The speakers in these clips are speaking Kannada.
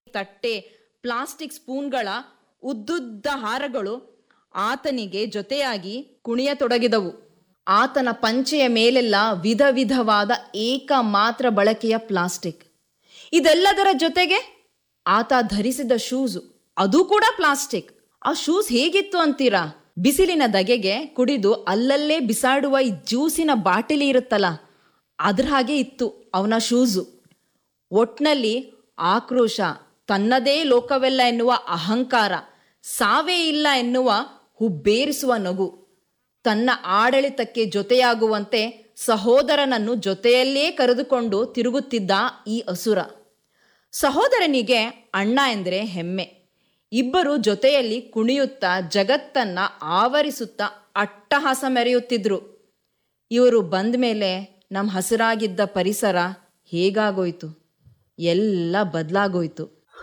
ತಟ್ಟೆ ಪ್ಲಾಸ್ಟಿಕ್ ಸ್ಪೂನ್ಗಳ ಉದ್ದುದ್ದ ಹಾರಗಳು ಆತನಿಗೆ ಜೊತೆಯಾಗಿ ಕುಣಿಯತೊಡಗಿದವು ಆತನ ಪಂಚೆಯ ಮೇಲೆಲ್ಲ ವಿಧ ವಿಧವಾದ ಏಕ ಮಾತ್ರ ಬಳಕೆಯ ಪ್ಲಾಸ್ಟಿಕ್ ಇದೆಲ್ಲದರ ಜೊತೆಗೆ ಆತ ಧರಿಸಿದ ಶೂಸು ಅದು ಕೂಡ ಪ್ಲಾಸ್ಟಿಕ್ ಆ ಶೂಸ್ ಹೇಗಿತ್ತು ಅಂತೀರಾ ಬಿಸಿಲಿನ ದಗೆಗೆ ಕುಡಿದು ಅಲ್ಲಲ್ಲೇ ಬಿಸಾಡುವ ಈ ಜ್ಯೂಸಿನ ಬಾಟಲಿ ಇರುತ್ತಲ್ಲ ಅದ್ರ ಹಾಗೆ ಇತ್ತು ಅವನ ಶೂಸು ಒಟ್ನಲ್ಲಿ ಆಕ್ರೋಶ ತನ್ನದೇ ಲೋಕವೆಲ್ಲ ಎನ್ನುವ ಅಹಂಕಾರ ಸಾವೇ ಇಲ್ಲ ಎನ್ನುವ ಹುಬ್ಬೇರಿಸುವ ನಗು ತನ್ನ ಆಡಳಿತಕ್ಕೆ ಜೊತೆಯಾಗುವಂತೆ ಸಹೋದರನನ್ನು ಜೊತೆಯಲ್ಲೇ ಕರೆದುಕೊಂಡು ತಿರುಗುತ್ತಿದ್ದ ಈ ಅಸುರ ಸಹೋದರನಿಗೆ ಅಣ್ಣ ಎಂದರೆ ಹೆಮ್ಮೆ ಇಬ್ಬರು ಜೊತೆಯಲ್ಲಿ ಕುಣಿಯುತ್ತಾ ಜಗತ್ತನ್ನ ಆವರಿಸುತ್ತಾ ಅಟ್ಟಹಾಸ ಮೆರೆಯುತ್ತಿದ್ರು ಇವರು ಬಂದ ಮೇಲೆ ನಮ್ಮ ಹಸಿರಾಗಿದ್ದ ಪರಿಸರ ಹೇಗಾಗೋಯ್ತು ಎಲ್ಲ ಬದಲಾಗೋಯ್ತು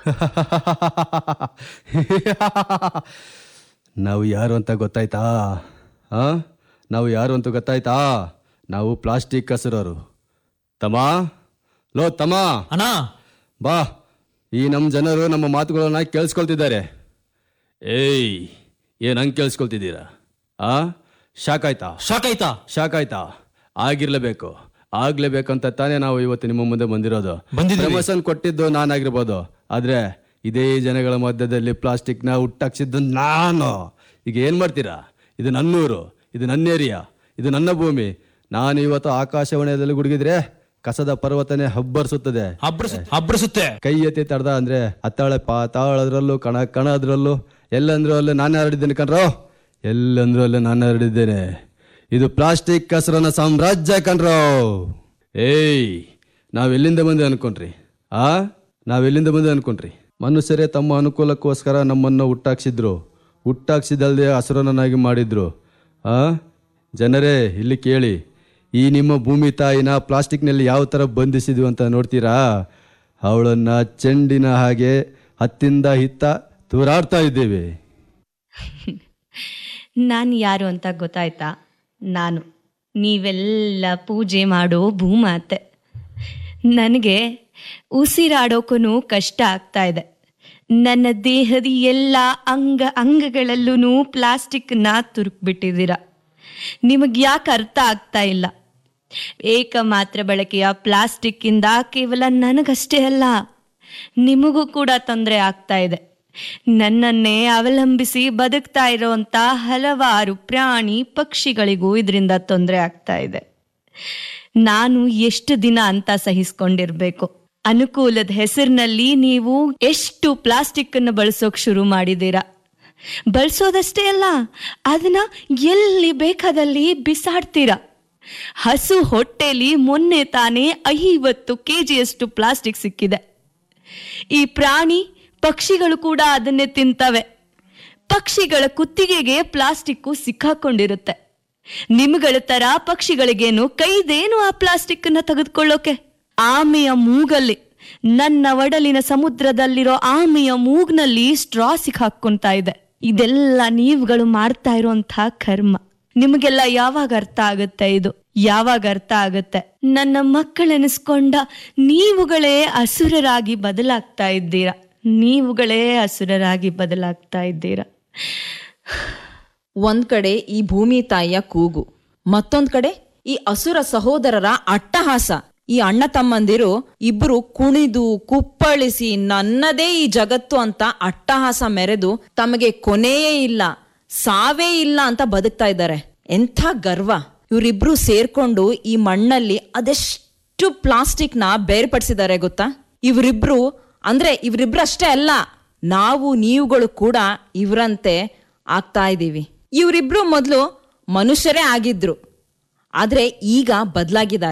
ನಾವು ಯಾರು ಅಂತ ಗೊತ್ತಾಯ್ತಾ ಆ ನಾವು ಯಾರು ಅಂತ ಗೊತ್ತಾಯ್ತಾ ನಾವು ಪ್ಲಾಸ್ಟಿಕ್ ಹಸಿರೋರು ತಮ್ಮ ಲೋ ತಮ್ಮ ಅಣ್ಣ ಬಾ ಈ ನಮ್ಮ ಜನರು ನಮ್ಮ ಮಾತುಗಳನ್ನ ಕೇಳಿಸ್ಕೊಳ್ತಿದ್ದಾರೆ ಏಯ್ ಏನು ಹಂಗೆ ಕೇಳಿಸ್ಕೊಳ್ತಿದ್ದೀರಾ ಆ ಶಾಕ್ ಆಯ್ತಾ ಶಾಕ್ ಆಯ್ತಾ ಶಾಕ್ ಆಯ್ತಾ ಆಗಿರ್ಲೇಬೇಕು ಆಗ್ಲೇಬೇಕಂತ ತಾನೇ ನಾವು ಇವತ್ತು ನಿಮ್ಮ ಮುಂದೆ ಬಂದಿರೋದು ಬಂದಿದ್ದೀವಿ. ಪ್ರಮೋಷನ್ ಕೊಟ್ಟಿದ್ದು ನಾನಾಗಿರ್ಬೋದು ಆದ್ರೆ ಇದೇ ಜನಗಳ ಮಧ್ಯದಲ್ಲಿ ಪ್ಲಾಸ್ಟಿಕ್ನ ಹುಟ್ಟಾಕ್ಸಿದ್ದು ನಾನು ಈಗ ಏನ್ ಮಾಡ್ತೀರಾ ಇದು ನನ್ನೂರು ಇದು ನನ್ನ ಏರಿಯಾ ಇದು ನನ್ನ ಭೂಮಿ ನಾನು ಇವತ್ತು ಆಕಾಶವಾಣಿಯಲ್ಲಿ ಗುಡುಗಿದ್ರೆ ಕಸದ ಪರ್ವತನೇ ಹಬ್ಬರಿಸುತ್ತದೆ ಅಬ್ರಸು ಅಬ್ರಸುತ್ತೆ ಕೈ ಎತ್ತಿ ತಡ್ದ ಅಂದ್ರೆ ಹತ್ತಾಳೆ ಪಾತಾಳದ್ರಲ್ಲೂ ಕಣ ಕಣದ್ರಲ್ಲೂ ಎಲ್ಲಂದ್ರೂ ಅಲ್ಲೇ ನಾನು ಹರಡಿದ್ದೇನೆ ಕಣ್ರೋ ಎಲ್ಲಂದ್ರೂ ಅಲ್ಲೇ ನಾನು ಹರಡಿದ್ದೇನೆ ಇದು ಪ್ಲಾಸ್ಟಿಕ್ ಕಸರನ ಸಾಮ್ರಾಜ್ಯ ಕಣ್ರೋ ಏಯ್ ನಾವೆಲ್ಲಿಂದ ಬಂದೆ ಅನ್ಕೊಂಡ್ರಿ ಆ ನಾವೆಲ್ಲಿಂದ ಬಂದೆ ಅನ್ಕೊಂಡ್ರಿ ಮನುಷ್ಯರೇ ತಮ್ಮ ಅನುಕೂಲಕ್ಕೋಸ್ಕರ ನಮ್ಮನ್ನು ಹುಟ್ಟಾಕ್ಸಿದ್ರು ಹುಟ್ಟಾಕ್ಸಿದಲ್ದೆ ಹಸುರನನ್ನಾಗಿ ಮಾಡಿದ್ರು ಆ ಜನರೇ ಇಲ್ಲಿ ಕೇಳಿ ಈ ನಿಮ್ಮ ಭೂಮಿ ತಾಯಿನ ಪ್ಲಾಸ್ಟಿಕ್ನಲ್ಲಿ ಯಾವ ಥರ ಬಂಧಿಸಿದ್ವಿ ಅಂತ ನೋಡ್ತೀರಾ ಅವಳನ್ನ ಚೆಂಡಿನ ಹಾಗೆ ಹತ್ತಿಂದ ಹಿತ್ತ ತೂರಾಡ್ತಾ ಇದ್ದೇವೆ ನಾನು ಯಾರು ಅಂತ ಗೊತ್ತಾಯ್ತಾ ನಾನು ನೀವೆಲ್ಲ ಪೂಜೆ ಮಾಡೋ ಭೂಮಾತೆ ನನಗೆ ಉಸಿರಾಡೋಕ್ಕೂ ಕಷ್ಟ ಆಗ್ತಾ ಇದೆ ನನ್ನ ದೇಹದ ಎಲ್ಲ ಅಂಗ ಅಂಗಗಳಲ್ಲೂ ಪ್ಲಾಸ್ಟಿಕ್ನ ತುರುಕ್ಬಿಟ್ಟಿದ್ದೀರ ನಿಮಗೆ ಯಾಕೆ ಅರ್ಥ ಆಗ್ತಾ ಇಲ್ಲ ಏಕ ಮಾತ್ರ ಬಳಕೆಯ ಪ್ಲಾಸ್ಟಿಕ್ಕಿಂದ ಕೇವಲ ನನಗಷ್ಟೇ ಅಲ್ಲ ನಿಮಗೂ ಕೂಡ ತೊಂದರೆ ಆಗ್ತಾ ಇದೆ ನನ್ನನ್ನೇ ಅವಲಂಬಿಸಿ ಬದುಕ್ತಾ ಇರೋಂಥ ಹಲವಾರು ಪ್ರಾಣಿ ಪಕ್ಷಿಗಳಿಗೂ ಇದರಿಂದ ತೊಂದರೆ ಆಗ್ತಾ ಇದೆ ನಾನು ಎಷ್ಟು ದಿನ ಅಂತ ಸಹಿಸ್ಕೊಂಡಿರ್ಬೇಕು ಅನುಕೂಲದ ಹೆಸರಿನಲ್ಲಿ ನೀವು ಎಷ್ಟು ಪ್ಲಾಸ್ಟಿಕ್ ಅನ್ನು ಬಳಸೋಕ್ ಶುರು ಮಾಡಿದ್ದೀರಾ ಬಳಸೋದಷ್ಟೇ ಅಲ್ಲ ಅದನ್ನ ಎಲ್ಲಿ ಬೇಕಾದಲ್ಲಿ ಬಿಸಾಡ್ತೀರಾ ಹಸು ಹೊಟ್ಟೆಲಿ ಮೊನ್ನೆ ತಾನೇ ಐವತ್ತು ಕೆ ಜಿಯಷ್ಟು ಪ್ಲಾಸ್ಟಿಕ್ ಸಿಕ್ಕಿದೆ ಈ ಪ್ರಾಣಿ ಪಕ್ಷಿಗಳು ಕೂಡ ಅದನ್ನೇ ತಿಂತವೆ ಪಕ್ಷಿಗಳ ಕುತ್ತಿಗೆಗೆ ಪ್ಲಾಸ್ಟಿಕ್ಕು ಸಿಕ್ಕಾಕೊಂಡಿರುತ್ತೆ ನಿಮ್ಗಳ ತರ ಪಕ್ಷಿಗಳಿಗೇನು ಕೈದೇನು ಆ ಪ್ಲಾಸ್ಟಿಕ್ ಅನ್ನ ತೆಗೆದುಕೊಳ್ಳೋಕೆ ಆಮೆಯ ಮೂಗಲ್ಲಿ ನನ್ನ ಒಡಲಿನ ಸಮುದ್ರದಲ್ಲಿರೋ ಆಮೆಯ ಮೂಗ್ನಲ್ಲಿ ಸ್ಟ್ರಾ ಸಿಕ್ಕಾಕೊಂತಾ ಇದೆ ಇದೆಲ್ಲ ನೀವುಗಳು ಮಾಡ್ತಾ ಇರೋಂಥ ಕರ್ಮ ನಿಮಗೆಲ್ಲ ಯಾವಾಗ ಅರ್ಥ ಆಗುತ್ತೆ ಇದು ಯಾವಾಗ ಅರ್ಥ ಆಗುತ್ತೆ ನನ್ನ ಮಕ್ಕಳೆನಿಸ್ಕೊಂಡ ನೀವುಗಳೇ ಅಸುರರಾಗಿ ಬದಲಾಗ್ತಾ ಇದ್ದೀರಾ ನೀವುಗಳೇ ಅಸುರರಾಗಿ ಬದಲಾಗ್ತಾ ಇದ್ದೀರಾ ಒಂದ್ ಕಡೆ ಈ ಭೂಮಿ ತಾಯಿಯ ಕೂಗು ಮತ್ತೊಂದ್ ಕಡೆ ಈ ಅಸುರ ಸಹೋದರರ ಅಟ್ಟಹಾಸ ಈ ಅಣ್ಣ ತಮ್ಮಂದಿರು ಇಬ್ರು ಕುಣಿದು ಕುಪ್ಪಳಿಸಿ ನನ್ನದೇ ಈ ಜಗತ್ತು ಅಂತ ಅಟ್ಟಹಾಸ ಮೆರೆದು ತಮಗೆ ಕೊನೆಯೇ ಇಲ್ಲ ಸಾವೇ ಇಲ್ಲ ಅಂತ ಬದುಕ್ತಾ ಇದ್ದಾರೆ ಎಂಥ ಗರ್ವ ಇವರಿಬ್ರು ಸೇರ್ಕೊಂಡು ಈ ಮಣ್ಣಲ್ಲಿ ಅದೆಷ್ಟು ಪ್ಲಾಸ್ಟಿಕ್ ನ ಬೇರ್ಪಡಿಸಿದ್ದಾರೆ ಗೊತ್ತಾ ಇವರಿಬ್ರು ಅಂದ್ರೆ ಇವರಿಬ್ರು ಅಷ್ಟೇ ಅಲ್ಲ ನಾವು ನೀವುಗಳು ಕೂಡ ಇವರಂತೆ ಆಗ್ತಾ ಇದ್ದೀವಿ ಇವರಿಬ್ರು ಮೊದಲು ಮನುಷ್ಯರೇ ಆಗಿದ್ರು ಆದ್ರೆ ಈಗ ಬದಲಾಗಿದ್ದಾರೆ